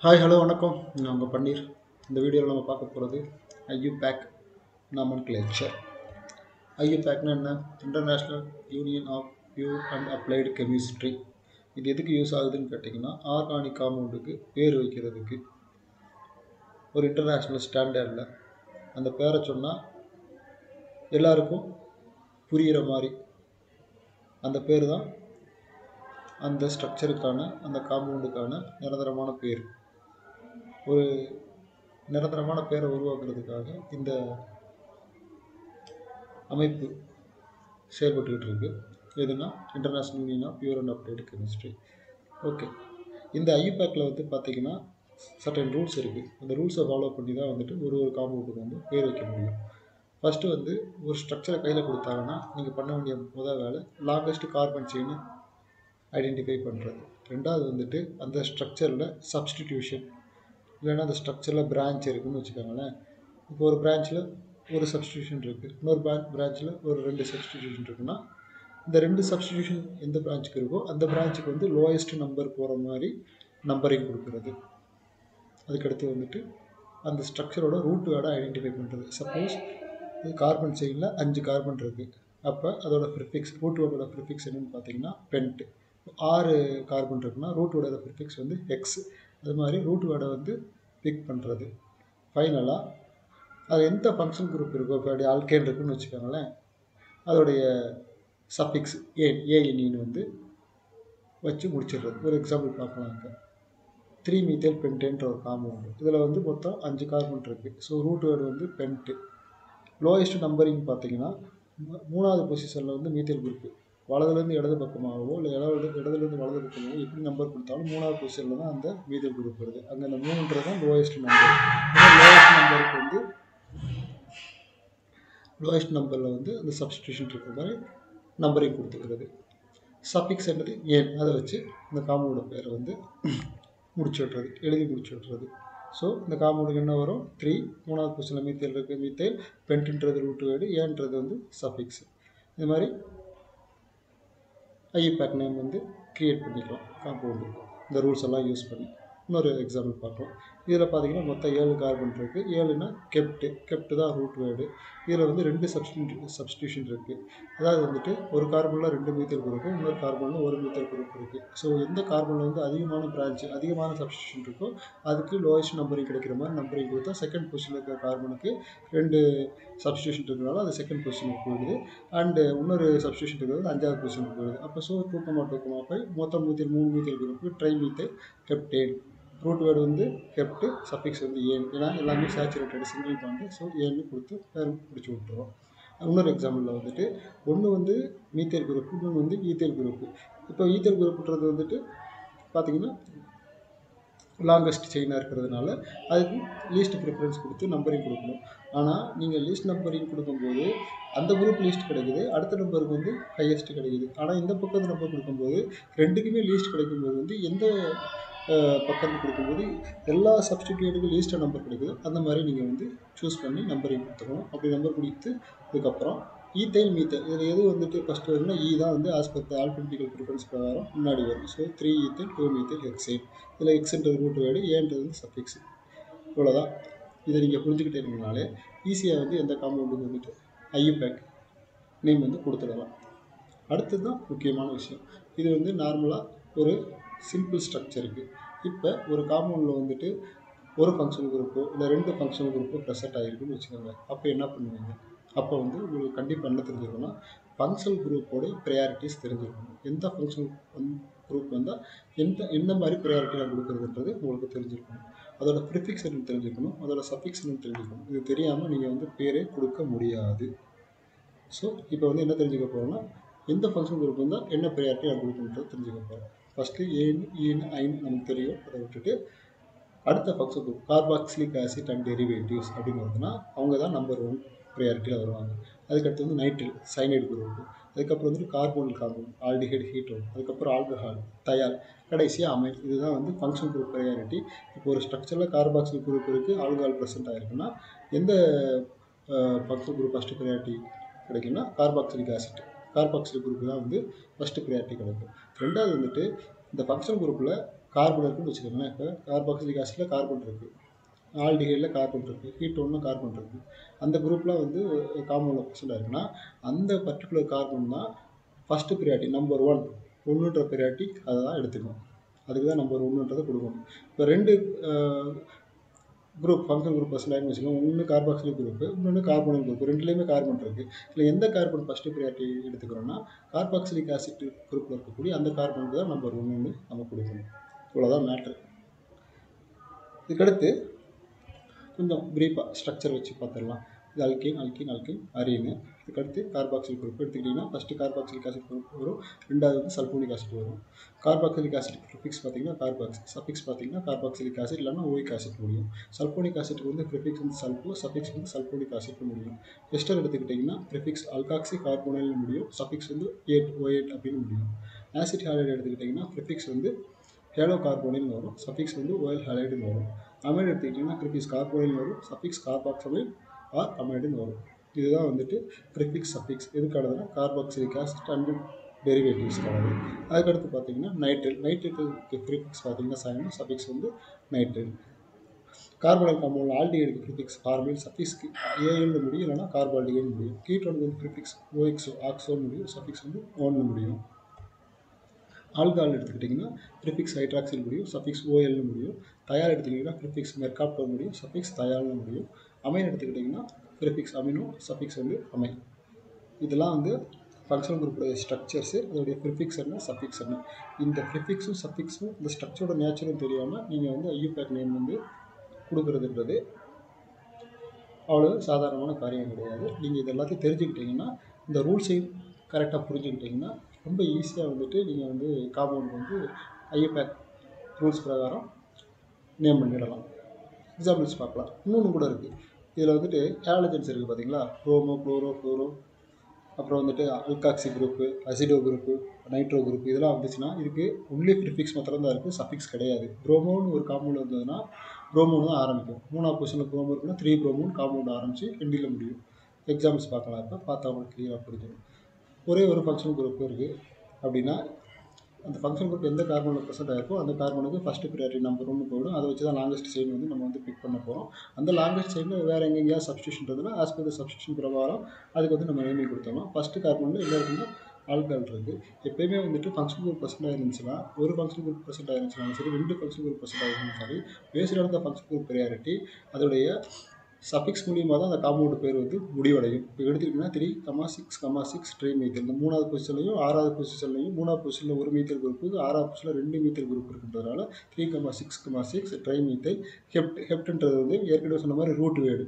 hi hello வணக்கம் நான் உங்கள் பன்னீர் இந்த வீடியோவில் நம்ம பார்க்க போகிறது ஐயூ பேக் நாமன் கிளேச்சர் ஐயூ பேக்னா என்ன international union of pure and applied chemistry இது எதுக்கு யூஸ் ஆகுதுன்னு கேட்டிங்கன்னா ஆர்கானிக் காம்பவுண்டுக்கு பேர் வைக்கிறதுக்கு ஒரு இன்டர்நேஷ்னல் ஸ்டாண்டர்டில் அந்த பேரை சொன்னால் எல்லாருக்கும் புரிகிற மாதிரி அந்த பேர் தான் அந்த ஸ்ட்ரக்சருக்கான அந்த காம்பவுண்டுக்கான நிரந்தரமான பேர் ஒரு நிரந்தரமான பேரை உருவாக்குறதுக்காக இந்த அமைப்பு செயல்பட்டுக்கிட்டு இருக்கு எதுனா international union of pure and applied chemistry okay இந்த ஐயூபேக்கில் வந்து பார்த்தீங்கன்னா சர்டன் ரூல்ஸ் இருக்குது அந்த ரூல்ஸை ஃபாலோ பண்ணி தான் வந்துட்டு ஒரு ஒரு காம்பவுண்டுக்கு வந்து பேர் வைக்க முடியும் ஃபஸ்ட்டு வந்து ஒரு ஸ்ட்ரக்சரை கையில் கொடுத்தாங்கன்னா நீங்கள் பண்ண வேண்டிய முதல் வேலை லாங்கஸ்ட் கார்பன் செயின் ஐடென்டிஃபை பண்ணுறது ரெண்டாவது வந்துட்டு அந்த ஸ்ட்ரக்சரில் சப்ஸ்டிடியூஷன் இல்லைன்னா அந்த ஸ்ட்ரக்சரில் பிரான்ச் இருக்குன்னு வச்சுக்கோங்களேன் இப்போ ஒரு பிரான்ச்சில் ஒரு சப்ஸ்டியூஷன் இருக்குது இன்னொரு பிரான்ச் பிரான்ச்சில் ஒரு ரெண்டு சப்ஸ்டியூஷன் இருக்குன்னா இந்த ரெண்டு சப்ஸ்டியூஷன் எந்த பிரான்ச்சுக்கு இருக்கோ அந்த பிரான்ச்சுக்கு வந்து லோயஸ்ட் நம்பர் போகிற மாதிரி நம்பரிங் கொடுக்குறது அதுக்கடுத்து வந்துட்டு அந்த ஸ்ட்ரக்சரோட ரூட் வேர்டை ஐடென்டிஃபை பண்ணுறது சப்போஸ் இது கார்பன் செயினில் அஞ்சு கார்பன் இருக்குது அப்போ அதோட ப்ரிஃபிக்ஸ் ரூட் வேர்டோட ப்ரிஃபிக்ஸ் என்னென்னு பார்த்தீங்கன்னா பென்ட்டு ஆறு கார்பன் இருக்குன்னா ரூட் வேர்டோட ப்ரிஃபிக்ஸ் வந்து எக்ஸ் அது மாதிரி ரூட் வேர்டை வந்து பிக் பண்ணுறது ஃபைனலாக அது எந்த ஃபங்க்ஷன் குரூப் இருக்கோ இப்போ அப்படி ஆல்கேன் இருக்குன்னு வச்சுக்கோங்களேன் அதோடைய சஃபிக்ஸ் ஏ ஏஎன்இன்னு வந்து வச்சு முடிச்சிடுறது ஒரு எக்ஸாம்பிள் பார்க்கலாம் இங்கே த்ரீ மீத்தேல் பென்டேன்ற ஒரு காம்பவுண்டு இதில் வந்து மொத்தம் அஞ்சு கார்பன் இருக்குது ஸோ ரூட் வேர்டு வந்து பென்ட்டு லோயஸ்ட் நம்பரிங் பார்த்தீங்கன்னா மூணாவது பொசிஷனில் வந்து மீத்தேல் குரூப்பு வலதுலேருந்து இடது பக்கமாகவோ இல்லை இடது இடதுலேருந்து வலது பக்கமாகவோ எப்படி நம்பர் கொடுத்தாலும் மூணாவது பொசிஷனில் தான் அந்த மீதல் குரூப் வருது அங்கே அந்த மூணுன்றது தான் லோயஸ்ட் நம்பர் லோயஸ்ட் நம்பருக்கு வந்து லோயஸ்ட் நம்பரில் வந்து அந்த சப்ஸ்டியூஷன் இருக்கிற மாதிரி நம்பரிங் கொடுத்துக்கிறது சஃபிக்ஸ் என்னது ஏன் அதை வச்சு இந்த காம்பவுண்டோட பேரை வந்து முடிச்சு விட்றது எழுதி முடிச்சு விட்றது ஸோ இந்த காம்பவுண்டுக்கு என்ன வரும் த்ரீ மூணாவது பொசிஷனில் மீத்தேல் இருக்குது மீத்தேல் பென்ட்டுன்றது ரூட் வேர்டு ஏன்றது வந்து சஃபிக்ஸ் இது மாதிரி ஐபேக் நேம் வந்து க்ரியேட் பண்ணிக்கலாம் காம்பவுண்டு இந்த ரூல்ஸ் எல்லாம் யூஸ் பண்ணி இன்னொரு எக்ஸாம்பிள் பார்க்கலாம் இதில் பார்த்தீங்கன்னா மொத்தம் ஏழு கார்பன் இருக்குது ஏழுனா கெப்ட்டு கெப்ட்டு தான் ரூட் வேர்டு இதில் வந்து ரெண்டு சப்ஸ்டியூ சப்ஸ்டியூஷன் இருக்குது அதாவது வந்துட்டு ஒரு கார்பனில் ரெண்டு மீத்தர் குரூப்பு இன்னொரு கார்பனில் ஒரு மீத்தர் குரூப் இருக்குது ஸோ எந்த கார்பனில் வந்து அதிகமான பிரான்ச் அதிகமான சப்ஸ்டியூஷன் இருக்கோ அதுக்கு லோயஸ்ட் நம்பரிங் கிடைக்கிற மாதிரி நம்பரிங் கொடுத்தா செகண்ட் பொசிஷனில் இருக்கிற கார்பனுக்கு ரெண்டு சப்ஸ்டியூஷன் இருக்கிறனால அது செகண்ட் பொசிஷனுக்கு போயிடுது அண்டு இன்னொரு சப்ஸ்டியூஷன் இருக்கிறது அஞ்சாவது பொசிஷனுக்கு போயிடுது அப்போ so two comma two comma five மொத்தம் மீத்தர் மூணு methyl group trimethyl heptane root word வந்து கெப்ட்டு சஃபிக்ஸ் வந்து ஏன் ஏன்னா எல்லாமே சேச்சுரேட்டட் சிங்கிள் பாண்டு ஸோ ஏன்னு கொடுத்து பேர் பிடிச்சி விட்டுருவோம் இன்னொரு எக்ஸாம்பிளில் வந்துட்டு ஒன்று வந்து மீத்தேல் குரூப் இன்னொன்று வந்து ஈத்தேல் குரூப்பு இப்போ ஈத்தேல் குரூப்புன்றது வந்துட்டு பார்த்தீங்கன்னா லாங்கஸ்ட் செயினாக இருக்கிறதுனால அதுக்கு லீஸ்ட் ப்ரிஃபரன்ஸ் கொடுத்து நம்பரிங் கொடுக்கணும் ஆனால் நீங்கள் லீஸ்ட் நம்பரிங் கொடுக்கும்போது அந்த குரூப் லீஸ்ட் கிடைக்குது அடுத்த நம்பருக்கு வந்து ஹையஸ்ட் கிடைக்குது ஆனால் இந்த பக்கத்து நம்பர் கொடுக்கும்போது ரெண்டுக்குமே லீஸ்ட் கிடைக்கும்போது வந்து எந்த பக்கத்து கொடுக்கும்போது எல்லா சப்ஸ்டிடியூட்டுக்கும் லீஸ்ட்டாக நம்பர் கிடைக்குது அந்த மாதிரி நீங்கள் வந்து சூஸ் பண்ணி நம்பரிங் கொடுத்துக்கணும் அப்படி நம்பர் கொடுத்து அதுக்கப்புறம் ஈத்தைல் மீத்தல் இதில் எது வந்துட்டு ஃபஸ்ட்டு வரும்னா இ தான் வந்து ஆஸ் பர் ஆல்பென்டிக்கல் ப்ரிஃபரன்ஸ் பிரகாரம் முன்னாடி வரும் so three ethyl two methyl hexane இதில் எக்ஸ்ன்றது ரூட் வேர்டு ஏன்றது வந்து சஃபிக்ஸ் இவ்வளோதான் இதை நீங்கள் புரிஞ்சுக்கிட்டே இருந்தனாலே ஈஸியாக வந்து எந்த காம்பவுண்டுக்கு வந்துட்டு ஐயூபேக் நேம் வந்து கொடுத்துடலாம் அடுத்தது தான் முக்கியமான விஷயம் இது வந்து நார்மலாக ஒரு சிம்பிள் ஸ்ட்ரக்சருக்கு இப்போ ஒரு காம்பவுண்டில் வந்துட்டு ஒரு ஃபங்க்ஷன் குரூப்போ இல்லை ரெண்டு ஃபங்க்ஷன் குரூப்போ ப்ரெசென்ட் ஆகிருக்குன்னு வச்சுக்கோங்க அப்போ என்ன பண்ணுவீங்க அப்போ வந்து உங்களுக்கு கண்டிப்பாக என்ன தெரிஞ்சுக்கணும்னா ஃபங்க்ஷனல் குரூப்போட ப்ரையாரிட்டிஸ் தெரிஞ்சிருக்கணும் எந்த ஃபங்க்ஷனல் குரூப் வந்தால் எந்த எந்த மாதிரி ப்ரையாரிட்டி நான் கொடுக்குறதுன்றது உங்களுக்கு தெரிஞ்சிருக்கணும் அதோட ப்ரிஃபிக்ஸ் என்னன்னு தெரிஞ்சுக்கணும் அதோட சஃபிக்ஸ் என்னன்னு தெரிஞ்சுக்கணும் இது தெரியாமல் நீங்கள் வந்து பேரே கொடுக்க முடியாது ஸோ இப்போ வந்து என்ன தெரிஞ்சுக்க போகிறோம்னா எந்த ஃபங்க்ஷன் குரூப் வந்தால் என்ன ப்ரையாரிட்டி நான் கொடுக்கணுன்றது தெரிஞ்சுக்க போகிறோம் ஃபஸ்ட்டு ஏன் ஈன் ஐன் நமக்கு தெரியும் அதை விட்டுட்டு அடுத்த function group carboxylic acid and derivatives அப்படின்னு வருதுன்னா அவங்க தான் நம்பர் ஒன் ப்ரையாரிட்டியில் வருவாங்க அதுக்கடுத்து வந்து நைட்ரில் சைனைடு குரூப் அதுக்கப்புறம் வந்துட்டு கார்போனில் கார்பன் ஆல்டிஹைட் ஹீட்டோன் அதுக்கப்புறம் ஆல்கஹால் தயார் கடைசியாக அமைல் இதுதான் வந்து ஃபங்க்ஷன் குரூப் ப்ரையாரிட்டி இப்போ ஒரு ஸ்ட்ரக்சரில் கார்பாக்சில் குரூப் இருக்குது ஆல்கஹால் ப்ரெசென்ட் ஆகிருக்குன்னா எந்த ஃபங்க்ஷன் குரூப் ஃபஸ்ட்டு ப்ரையாரிட்டி கிடைக்குன்னா கார்பாக்சிலிக் ஆசிட் கார்பாக்சில் குரூப் தான் வந்து ஃபஸ்ட்டு ப்ரையாரிட்டி கிடைக்கும் ரெண்டாவது வந்துட்டு இந்த ஃபங்க்ஷனல் குரூப்பில் கார்பன் இருக்குன்னு வச்சுக்கோங்களேன் இப்போ கார்பாக்சிலிக் ஆசிடில் கார்பன் இருக்குது ஆல்டிஹைடில் கார்பன் இருக்குது கீட்டோனில் கார்பன் இருக்குது அந்த குரூப்பில் வந்து காம்பவுண்டில் பர்சண்டாக இருக்குன்னா அந்த பர்டிகுலர் கார்பன் தான் ஃபஸ்ட்டு ப்ரியாரிட்டி நம்பர் ஒன் ஒன்றுன்ற ப்ரியாரிட்டி அதை தான் எடுத்துக்கணும் அதுக்கு தான் நம்பர் ஒன்றுன்றதை கொடுக்கணும் இப்போ ரெண்டு குரூப் ஃபங்க்ஷன் குரூப் பர்சன்டாக வச்சுக்கோங்க ஒன்று கார்பாக்சிலிக் குரூப் இன்னொன்று கார்பனல் குரூப் ரெண்டுலேயுமே கார்பன் இருக்குது இதில் எந்த கார்பன் ஃபஸ்ட்டு ப்ரியாரிட்டி எடுத்துக்கிறோன்னா கார்பாக்சிலிக் ஆசிட் குரூப்பில் இருக்கக்கூடிய அந்த கார்பனுக்கு தான் நம்பர் ஒன்றுன்னு நம்ம கொடுக்கணும் இவ்வளோதான் மேட்ரு இதுக்கடுத்து கொஞ்சம் ப்ரீஃபாக ஸ்ட்ரக்சர் வச்சு பார்த்துடலாம் இது அல்கேன் அல்கேன் அல்கேன் அரீனு இதுக்கடுத்து கார்பாக்சிலிக் குரூப் எடுத்துக்கிட்டிங்கன்னா ஃபஸ்ட்டு கார்பாக்சிலிக் ஆசிட் குரூப் வரும் ரெண்டாவது வந்து சல்ஃபோனிக் ஆசிட் வரும் கார்பாக்சிலிக் ஆசிட் ப்ரிஃபிக்ஸ் பார்த்தீங்கன்னா கார்பாக்ஸ் சஃபிக்ஸ் பார்த்தீங்கன்னா கார்பாக்சிலிக் ஆசிட் இல்லைன்னா ஓயிக் ஆசிட் முடியும் சல்ஃபோனிக் ஆசிட் வந்து ப்ரிஃபிக்ஸ் வந்து சல்ஃபோ சஃபிக்ஸ் வந்து சல்ஃபோனிக் ஆசிட் முடியும் எஸ்டர் எடுத்துக்கிட்டிங்கன்னா ப்ரிஃபிக்ஸ் அல்காக்சி கார்போனைல் முடியும் சஃபிக்ஸ் வந்து ஏட் ஓஎட் அப்படின்னு முடியும் ஆசிட் ஹாலைடு எடுத்துக்கிட்டிங்கன்னா ப்ரிஃபிக்ஸ் வந்து ஹேலோ கார்போனில் வரும் சஃபிக்ஸ் வந்து ஓயல் ஹாலைடுன்னு வரும் அமைடு எடுத்துக்கிட்டிங்கன்னா ப்ரிஃபிக்ஸ் கார்போனில் வரும் சஃபிக்ஸ் கார்பாக்சமைல் ஆர் அமைடுன்னு வரும் இதுதான் வந்துட்டு ப்ரிஃபிக்ஸ் சஃபிக்ஸ் எதுக்கானதுன்னா கார்பாக்சிலிக் ஆசிட் அண்ட் டெரிவேட்டிவ்ஸ்க்கானது அதுக்கடுத்து பார்த்தீங்கன்னா நைட்ரேட் நைட்ரேட்டுக்கு ப்ரிஃபிக்ஸ் பார்த்தீங்கன்னா சைனோ சஃபிக்ஸ் வந்து நைட்ரேட் கார்பனல் காம்பவுண்ட் ஆல்டிஹைடுக்கு ப்ரிஃபிக்ஸ் கார்பைல் சஃபிக்ஸ்க்கு ஏஎல்னு முடியும் இல்லைனா கார்பால்டிகைன் முடியும் கீட்டோனுக்கு வந்து ப்ரிஃபிக்ஸ் ஓஎக்ஸோ ஆக்ஸோன்னு முடியும் சஃபிக்ஸ் வந்து ஓன்னு முடியும் ஆல்கால் எடுத்துக்கிட்டிங்கன்னா ப்ரிஃபிக்ஸ் ஹைட்ராக்சில் முடியும் சஃபிக்ஸ் ஓஎல்னு முடியும் தயார் எடுத்துக்கிட்டிங்கன்னா ப்ரிஃபிக்ஸ் மெர்காப்டோ முடியும் சஃபிக்ஸ் தயார்னு முடியும் அமைன் எடுத்துக்கிட்டிங்கன்னா ப்ரிஃபிக்ஸ் அமினோ சஃபிக்ஸ் வந்து அமை இதெல்லாம் வந்து ஃபங்க்ஷனல் குரூப்போடைய ஸ்ட்ரக்சர்ஸு அதோடைய ப்ரிஃபிக்ஸ் என்ன சஃபிக்ஸ் என்ன இந்த ப்ரிஃபிக்ஸும் சஃபிக்ஸும் இந்த ஸ்ட்ரக்சரோட நேச்சரும் தெரியாமல் நீங்கள் வந்து ஐயூபேக் நேம் வந்து கொடுக்குறதுன்றது அவ்வளோ சாதாரணமான காரியம் கிடையாது நீங்கள் இது எல்லாத்தையும் தெரிஞ்சுக்கிட்டிங்கன்னா இந்த ரூல்ஸையும் கரெக்டாக புரிஞ்சுக்கிட்டிங்கன்னா ரொம்ப ஈஸியாக வந்துட்டு நீங்கள் வந்து காம்பவுண்ட் வந்து ஐஏபேக் ரூல்ஸ் பிரகாரம் நேம் பண்ணிடலாம் எக்ஸாம்பிள்ஸ் பார்க்கலாம் இன்னொன்று கூட இருக்குது இதில் வந்துட்டு ஹேலஜன்ஸ் இருக்குது பார்த்தீங்களா க்ரோமோ குளோரோ ஃப்ளோரோ அப்புறம் வந்துட்டு alkoxy group azido group nitro group இதெல்லாம் வந்துச்சுன்னா இதுக்கு ஒன்லி ப்ரிஃபிக்ஸ் மாத்திரம் தான் இருக்குது சஃபிக்ஸ் கிடையாது ப்ரோமோன்னு ஒரு காம்பவுண்ட் வந்ததுன்னா ப்ரோமோன்னு தான் ஆரம்பிக்கும் மூணாவது பொசிஷனில் ப்ரோமோ இருக்குன்னா த்ரீ ப்ரோமோன்னு காம்பவுண்ட் ஆரம்பித்து எண்டில் முடியும் எக்ஸாம்பிள்ஸ் பார்க்கலாம் இப்போ பார்த்தா உங்களுக்கு கிளியராக புரிஞ்சிடும் ஒரே ஒரு ஃபங்க்ஷன் குரூப் இருக்குது அப்படின்னா அந்த ஃபங்க்ஷன் குரூப் எந்த கார்பனில் ப்ரெசென்ட் ஆயிருக்கோ அந்த கார்பனுக்கு ஃபஸ்ட்டு ப்ரியாரிட்டி நம்பர் ஒன்று போயிடும் அதை வச்சு தான் லாங்கஸ்ட் செயின் வந்து நம்ம வந்து பிக் பண்ண போகிறோம் அந்த லாங்கஸ்ட் செயினில் வேறு எங்கெங்கேயா சப்ஸ்டியூஷன் இருந்ததுன்னா ஆஸ் பர் த சப்ஸ்டியூஷன் பிரகாரம் அதுக்கு வந்து நம்ம நேமிங் கொடுத்தோம்னா ஃபஸ்ட்டு கார்பனில் என்ன இருக்குன்னா ஆல்கால் இருக்குது எப்பயுமே வந்துட்டு ஃபங்க்ஷன் குரூப் பர்சன்ட் ஆயிருந்துச்சுன்னா ஒரு ஃபங்க்ஷன் குரூப் பர்சன்ட் ஆயிருந்துச்சுனாலும் சரி ரெண்டு ஃபங்க்ஷன் குரூப் பர்சன்ட் ஆயிருந்தாலும் சரி based on the function group priority அதோடைய சஃபிக்ஸ் மூலியமாக தான் அந்த காம்பவுண்ட் பேர் வந்து முடிவடையும் இப்போ எடுத்துக்கிட்டிங்கன்னா three comma six comma six trimethyl இந்த மூணாவது பொசிஷன்லையும் ஆறாவது பொசிஷன்லையும் மூணாவது பொசிஷனில் ஒரு மீத்தல் குரூப்பு ஆறாவது பொசிஷனில் ரெண்டு மீத்தல் குரூப் இருக்குன்றதுனால three comma six comma six trimethyl hept ஹெப்ட்ன்றது வந்து ஏற்கனவே சொன்ன மாதிரி ரூட் வேர்டு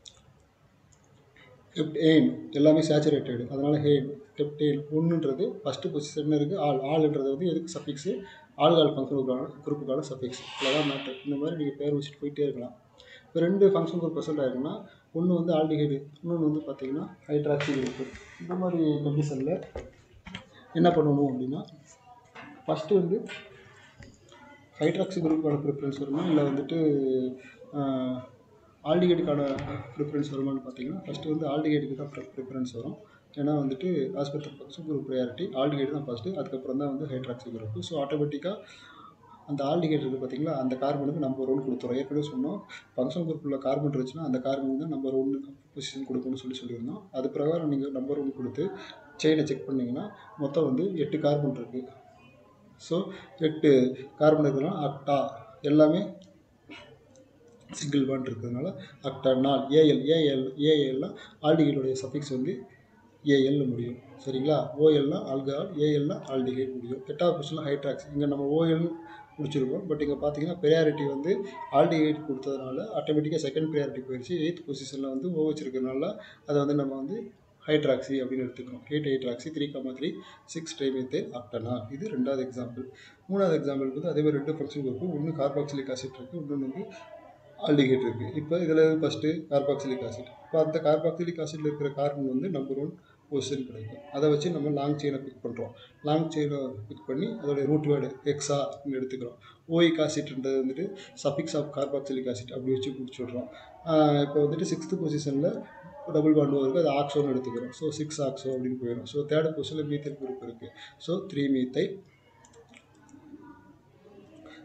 ஹெப்ட் எயின் எல்லாமே சேச்சுரேட்டடு அதனால் ஹெயின் ஹெப்டேன் ஒன்றுன்றது ஃபஸ்ட்டு பொசிஷன் இருக்குது ஆள் ஆள்ன்றது வந்து எதுக்கு சஃபிக்ஸு ஆள்கால் ஃபங்க்ஷனுக்கான குரூப்புக்கான சஃபிக்ஸ் இவ்வளோதான் மேட்ரு இந்த மாதிரி நீங்கள் பேர் வச்சுட்டு போயிட்டே இருக்கலாம் இப்போ ரெண்டு ஃபங்க்ஷன் குரூப் ப்ரெசென்ட் ஆயிருக்குன்னா ஒன்று வந்து ஆல்டிஹைடு இன்னொன்று வந்து பார்த்தீங்கன்னா ஹைட்ராக்சி குரூப்பு இந்த மாதிரி கண்டிஷனில் என்ன பண்ணணும் அப்படின்னா ஃபஸ்ட்டு வந்து ஹைட்ராக்சி குரூப்புக்கான ப்ரிஃபரன்ஸ் வருமா இல்லை வந்துட்டு ஆல்டிஹைடுக்கான ப்ரிஃபரன்ஸ் வருமானு பார்த்தீங்கன்னா ஃபஸ்ட்டு வந்து ஆல்டிஹைடுக்கு தான் ப்ரிஃபரன்ஸ் வரும் ஏன்னா வந்துட்டு ஆஸ்பத்திரி ஃபங்க்ஷன் குரூப் ப்ரையாரிட்டி ஆல்டிஹைடு தான் ஃபஸ்ட்டு அதுக்கப்புறம் தான் வந்து ஹைட்ராக்சி குரூப்பு ஸோ ஆட்டோமேட்டிக்காக அந்த ஆல்டிகேட் இருக்குது பார்த்தீங்களா அந்த கார்பனுக்கு நம்பர் ஒன் கொடுத்துரும் ஏற்கனவே சொன்னோம் ஃபங்க்ஷன் குரூப்பில் கார்பன் இருந்துச்சுன்னா அந்த கார்பனுக்கு தான் நம்பர் ஒன்று பொசிஷன் கொடுக்கணும்னு சொல்லி சொல்லியிருந்தோம் அது பிரகாரம் நீங்கள் நம்பர் ஒன் கொடுத்து செயினை செக் பண்ணிங்கன்னா மொத்தம் வந்து எட்டு கார்பன் இருக்குது ஸோ எட்டு கார்பன் இருக்கிறதுனால அக்டா எல்லாமே சிங்கிள் பாண்ட் இருக்கிறதுனால அக்டா நாள் ஏஎல் ஏஎல் ஏஎல்லாம் ஆல்டிகேட்டுடைய சஃபிக்ஸ் வந்து ஏஎல்ல முடியும் சரிங்களா ஓஎல்னா ஆல்கஹால் ஏஎல்னா ஆல்டிகேட் முடியும் எட்டாவது பொசிஷனில் ஹைட்ராக்ஸ் இங்கே நம்ம ஓஎல் முடிச்சிருக்கோம் பட் இங்கே பார்த்தீங்கன்னா ப்ரையாரிட்டி வந்து ஆல்டிகேட் கொடுத்ததுனால ஆட்டோமேட்டிக்காக செகண்ட் ப்ரையாரிட்டி போயிடுச்சு எயித் பொசிஷனில் வந்து ஓ வச்சிருக்கிறதுனால அதை வந்து நம்ம வந்து ஹைட்ராக்சி அப்படின்னு எடுத்துக்கிறோம் eight hydroxy three comma three six trimethyl ஆக்டனா இது ரெண்டாவது எக்ஸாம்பிள் மூணாவது எக்ஸாம்பிள் வந்து அதே மாதிரி ரெண்டு ஃபங்க்ஷன் இருக்குது ஒன்று கார்பாக்சிலிக் ஆசிட் இருக்குது இன்னொன்று வந்து ஆல்டிகேட் இருக்குது இப்போ இதில் ஃபஸ்ட்டு கார்பாக்சிலிக் ஆசிட் இப்போ அந்த கார்பாக்சிலிக் ஆசிடில் இருக்கிற கார்பன் வந்து நம்பர் ஒன் பொசிஷன் கிடைக்கும் அதை வச்சு நம்ம லாங் செயினை பிக் பண்ணுறோம் லாங் செயினை பிக் பண்ணி அதோடைய ரூட் வேர்டு எக்ஸா எடுத்துக்கிறோம் ஓயிக் ஆசிட்ன்றது வந்துட்டு சஃபிக்ஸ் ஆஃப் கார்பாக்சிலிக் ஆசிட் அப்படி வச்சு முடிச்சுடுறோம் இப்போ வந்துட்டு சிக்ஸ்த்து பொசிஷனில் டபுள் பாண்ட் இருக்குது அது ஆக்ஸோன்னு எடுத்துக்கிறோம் ஸோ சிக்ஸ் ஆக்ஸோ அப்படின்னு போயிடும் ஸோ தேர்ட் பொசிஷனில் மீத்தைல் குரூப் இருக்குது so three methyl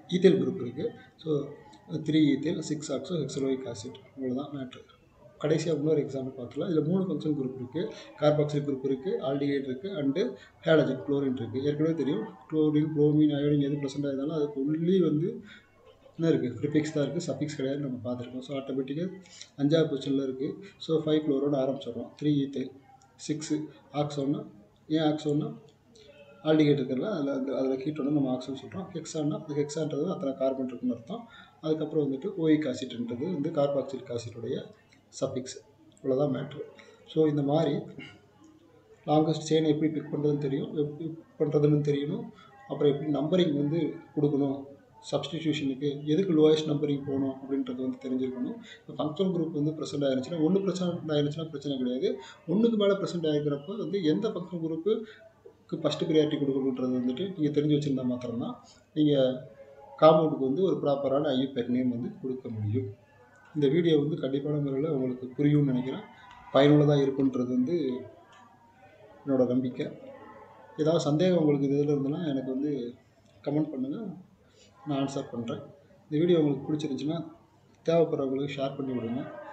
ethyl group இருக்குது so three ethyl six oxo hexanoic acid இவ்வளோதான் மேட்ரு கடைசியாக இன்னொரு எக்ஸாம்பிள் பார்த்துக்கலாம் இதில் மூணு ஃபங்க்ஷன் குரூப் இருக்குது கார்பாக்சில் குரூப் இருக்குது ஆல்டிஹைட் இருக்குது அண்டு ஹேலஜன் குளோரின் இருக்குது ஏற்கனவே தெரியும் குளோரின் குளோமின் அயோடின் எது ப்ரெசென்ட் ஆயிருந்தாலும் அதுக்கு உள்ளே வந்து என்ன இருக்குது ப்ரிஃபிக்ஸ் தான் இருக்குது சஃபிக்ஸ் கிடையாது நம்ம பார்த்துருக்கோம் ஸோ ஆட்டோமேட்டிக்காக அஞ்சாவது பொசிஷனில் இருக்குது ஸோ ஃபைவ் குளோரோட ஆரம்பிச்சிடுறோம் த்ரீ ஈத்தேல் சிக்ஸு ஆக்சோன்னா ஏன் ஆக்சோன்னா ஆல்டிகேட் இருக்கிறதுல அதில் அந்த அதில் கீட்டோட நம்ம ஆக்சன் சொல்கிறோம் ஹெக்ஸான்னா அது ஹெக்ஸான்றது அத்தனை கார்பன் இருக்குன்னு அர்த்தம் அதுக்கப்புறம் வந்துட்டு ஓயிக் ஆசிட்ன்றது வந்து கார்பாக்சிலிக் ஆசிட்டுடைய சஃபிக்ஸ் இவ்வளோதான் மேட்ரு ஸோ இந்த மாதிரி லாங்கஸ்ட் செயின் எப்படி பிக் பண்ணுறதுன்னு தெரியும் எப்படி பண்ணுறதுன்னு தெரியணும் அப்புறம் எப்படி நம்பரிங் வந்து கொடுக்கணும் சப்ஸ்டிடியூஷனுக்கு எதுக்கு லோயஸ்ட் நம்பரிங் போகணும் அப்படின்றது வந்து தெரிஞ்சிருக்கணும் இப்போ ஃபங்க்ஷன் குரூப் வந்து ப்ரெசென்ட் ஆயிருச்சுன்னா ஒன்று ப்ரெசென்ட் ஆயிருச்சுன்னா பிரச்சனை கிடையாது ஒன்றுக்கு மேலே ப்ரெசென்ட் ஆகிக்கிறப்ப வந்து எந்த ஃபங்க்ஷன் குரூப்புக்கு ஃபஸ்ட்டு ப்ரியாரிட்டி கொடுக்கணுன்றது வந்துட்டு நீங்கள் தெரிஞ்சு வச்சுருந்தா மாத்திரம்தான் நீங்கள் காம்பவுண்டுக்கு வந்து ஒரு ப்ராப்பரான ஐயு பெர் நேம் வந்து கொடுக்க முடியும் இந்த வீடியோ வந்து கண்டிப்பான முறையில் உங்களுக்கு புரியும்னு நினைக்கிறேன் பயனுள்ளதாக இருக்குன்றது வந்து என்னோடய நம்பிக்கை ஏதாவது சந்தேகம் உங்களுக்கு இதில் இருந்ததுன்னா எனக்கு வந்து கமெண்ட் பண்ணுங்கள் நான் ஆன்சர் பண்ணுறேன் இந்த வீடியோ உங்களுக்கு பிடிச்சிருந்துச்சின்னா தேவைப்படுறவங்களுக்கு ஷேர் பண்ணி விடுங்க